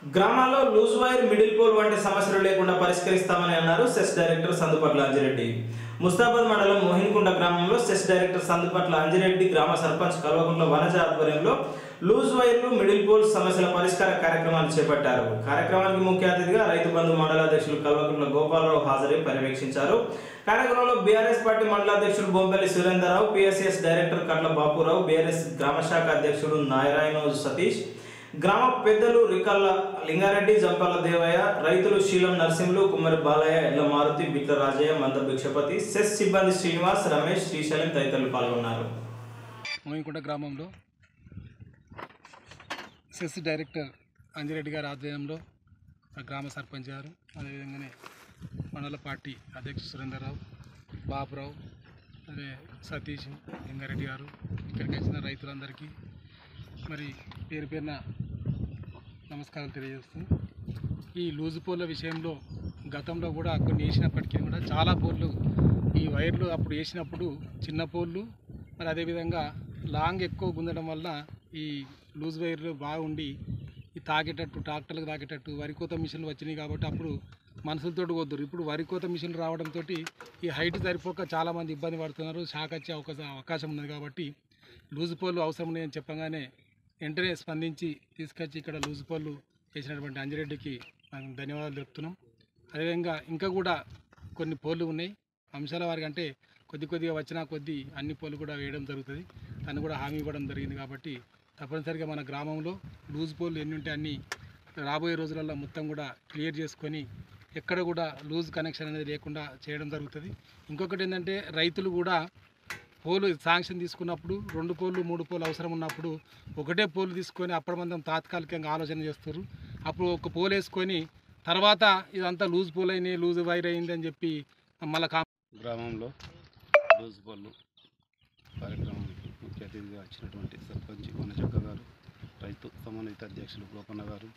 గ్రామాల్లో loose wire middle pole వంటి సమస్యలు లేకుండా పరిష్కరిస్తామని అన్నారు సెస్ డైరెక్టర్ సందుపట్ల అంజిరెడ్డి ముస్తాబాద్ మండలం మోహిన్కుంట గ్రామంలో సెస్ డైరెక్టర్ సందుపట్ల అంజిరెడ్డి గ్రామ సర్పంచ్ కల్వకుంట్ల వనజ ఆధ్వర్యంలో లూజ్ వైర్లు మిడిల్ పోల్ సమస్యల పరిష్కార కార్యక్రమాలు చేపట్టారు కార్యక్రమానికి ముఖ్య అతిథిగా రైతు బంధు మండలాధ్యక్షులు కల్వకుంట్ల గోపాలరావు హాజరై పర్యవేక్షించారు కార్యక్రమంలో బీఆర్ఎస్ పార్టీ మండలాధ్యక్షుడు Bombelli Surendararao P S S director Katla Bapurao B R S గ్రామ శాఖ అధ్యక్షుడు నాయరాయనోజు సతీష్ గ్రామ పెద్దలు రికల్ల లింగారెడ్డి జంపాల దేవయ్య రైతులు శీలం నరసింహులు కుమ్మరి బాలయ్య ఎడ్ల మారుతి బిట్ల రాజయ్య మంద భిక్షపతి సెస్ సిబ్బంది శ్రీనివాస్ రమేష్ శ్రీశైలం తదితరులు పాల్గొన్నారు మోయికుంట గ్రామంలో సెస్ డైరెక్టర్ అంజిరెడ్డి గారి ఆధ్వర్యంలో ఆ గ్రామ సర్పంచ్ గారు అదేవిధంగానే మండల పార్టీ అధ్యక్షుడు సురేందర్రావు బాబురావు అదే సతీష్ లింగారెడ్డి గారు ఇక్కడికి వచ్చిన రైతులందరికీ మరి పేరు పేరున నమస్కారాలు తెలియజేస్తూ ఈ లూజు పోల్ల విషయంలో గతంలో కూడా కొన్ని వేసినప్పటికీ కూడా చాలా పోళ్ళు ఈ వైర్లు అప్పుడు వేసినప్పుడు చిన్న పోళ్ళు మరి అదేవిధంగా లాంగ్ ఎక్కువ గుందడం వల్ల ఈ లూజ్ వైర్లు బాగుండి ఈ తాగేటట్టు ట్రాక్టర్లకు తాగేటట్టు వరి కోత మిషన్లు వచ్చినాయి కాబట్టి అప్పుడు మనుషులతోటి వద్దురు ఇప్పుడు వరి కోత మిషన్లు రావడంతో ఈ హైట్ సరిపోక చాలామంది ఇబ్బంది పడుతున్నారు షాక్ వచ్చే అవకాశం అవకాశం ఉన్నది కాబట్టి లూజ్ పోలు అవసరం లేదని చెప్పగానే వెంటనే స్పందించి తీసుకొచ్చి ఇక్కడ లూజ్ పోలు చేసినటువంటి అంజిరెడ్డికి మనం ధన్యవాదాలు చెప్తున్నాం అదేవిధంగా ఇంకా కూడా కొన్ని పోళ్ళు ఉన్నాయి అంశాల వారికి అంటే కొద్ది కొద్దిగా వచ్చినా కొద్దీ అన్ని పోలు కూడా వేయడం జరుగుతుంది తను కూడా హామీ ఇవ్వడం జరిగింది కాబట్టి తప్పనిసరిగా మన గ్రామంలో లూజ్ పోలు ఎన్ని ఉంటే అన్ని రాబోయే రోజులలో మొత్తం కూడా క్లియర్ చేసుకొని ఎక్కడ కూడా లూజ్ కనెక్షన్ అనేది లేకుండా చేయడం జరుగుతుంది ఇంకొకటి ఏంటంటే రైతులు కూడా పోలు శాంక్షన్ తీసుకున్నప్పుడు రెండు పోలు మూడు పోలు అవసరం ఉన్నప్పుడు ఒకటే పోలు తీసుకొని అప్పటిమందం తాత్కాలికంగా ఆలోచన చేస్తారు అప్పుడు ఒక పోలు వేసుకొని తర్వాత ఇదంతా లూజ్ పోల్ అయినాయి లూజ్ వైర్ అయింది అని చెప్పి మళ్ళీ కా గ్రామంలో రోజు పళ్ళు కార్యక్రమం ముఖ్య అతిథిగా వచ్చినటువంటి సర్పంచ్ వనజక్క గారు రైతు సమన్విత అధ్యక్షులు గోపన్న గారు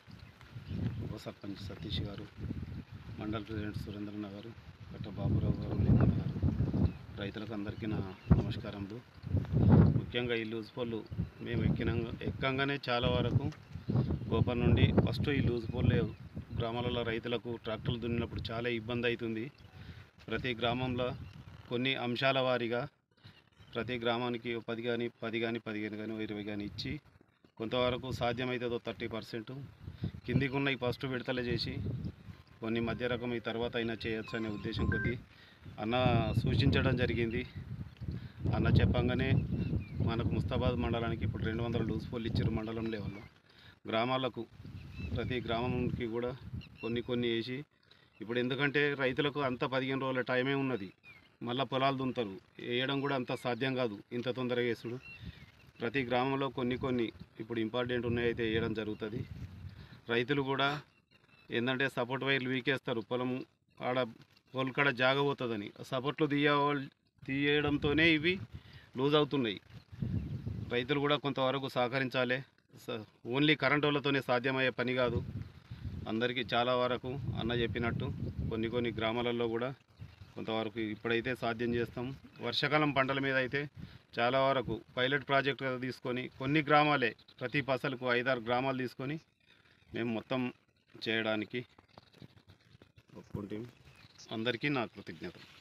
ఉప సర్పంచ్ సతీష్ గారు మండల ప్రెసిడెంట్ సురేంద్రన్న గారు కట్ట బాబురావు గారు లింగన్న గారు రైతులకు అందరికీ నా నమస్కారములు ముఖ్యంగా ఈ లూజ్ పళ్ళు మేము ఎక్కిన ఎక్కంగానే చాలా వరకు గోపన్ నుండి ఫస్ట్ ఈ లూజ్ పళ్ళు గ్రామాలలో రైతులకు ట్రాక్టర్లు దున్నినప్పుడు చాలా ఇబ్బంది అవుతుంది ప్రతి గ్రామంలో కొన్ని అంశాల వారీగా ప్రతి గ్రామానికి ఓ పది కానీ పది కానీ పదిహేను కానీ ఓ ఇరవై కానీ ఇచ్చి కొంతవరకు సాధ్యమవుతుందో థర్టీ పర్సెంట్ కిందికి ఉన్న ఈ ఫస్ట్ విడతలు చేసి కొన్ని మధ్య రకం ఈ తర్వాత అయినా చేయొచ్చు అనే ఉద్దేశం కొద్దీ అన్న సూచించడం జరిగింది అన్న చెప్పంగానే మనకు ముస్తాబాద్ మండలానికి ఇప్పుడు రెండు వందల లూజ్ పోల్ ఇచ్చారు మండలం లెవెల్లో గ్రామాలకు ప్రతి గ్రామంకి కూడా కొన్ని కొన్ని వేసి ఇప్పుడు ఎందుకంటే రైతులకు అంత పదిహేను రోజుల టైమే ఉన్నది మళ్ళీ పొలాలు దున్నుతారు వేయడం కూడా అంత సాధ్యం కాదు ఇంత తొందరగా వేసుడు ప్రతి గ్రామంలో కొన్ని కొన్ని ఇప్పుడు ఇంపార్టెంట్ ఉన్నాయైతే వేయడం జరుగుతుంది రైతులు కూడా ఏంటంటే సపోర్ట్ వైర్లు వీకేస్తారు పొలం ఆడ పొలం కాడ జాగబోతుందని సపోర్ట్లు తీయ తీయడంతోనే ఇవి లూజ్ అవుతున్నాయి రైతులు కూడా కొంతవరకు సహకరించాలి స- ఓన్లీ కరెంట్ వాళ్ళతోనే సాధ్యమయ్యే పని కాదు అందరికీ చాలా వరకు అన్న చెప్పినట్టు కొన్ని కొన్ని గ్రామాలలో కూడా కొంతవరకు ఇప్పుడైతే సాధ్యం చేస్తాం వర్షాకాలం పంటల మీద అయితే చాలా వరకు పైలట్ ప్రాజెక్ట్ తీసుకొని కొన్ని గ్రామాలే ప్రతి పసలకు ఐదారు గ్రామాలు తీసుకొని మేము మొత్తం చేయడానికి ఒప్పుకుంటాం అందరికీ నా కృతజ్ఞతలు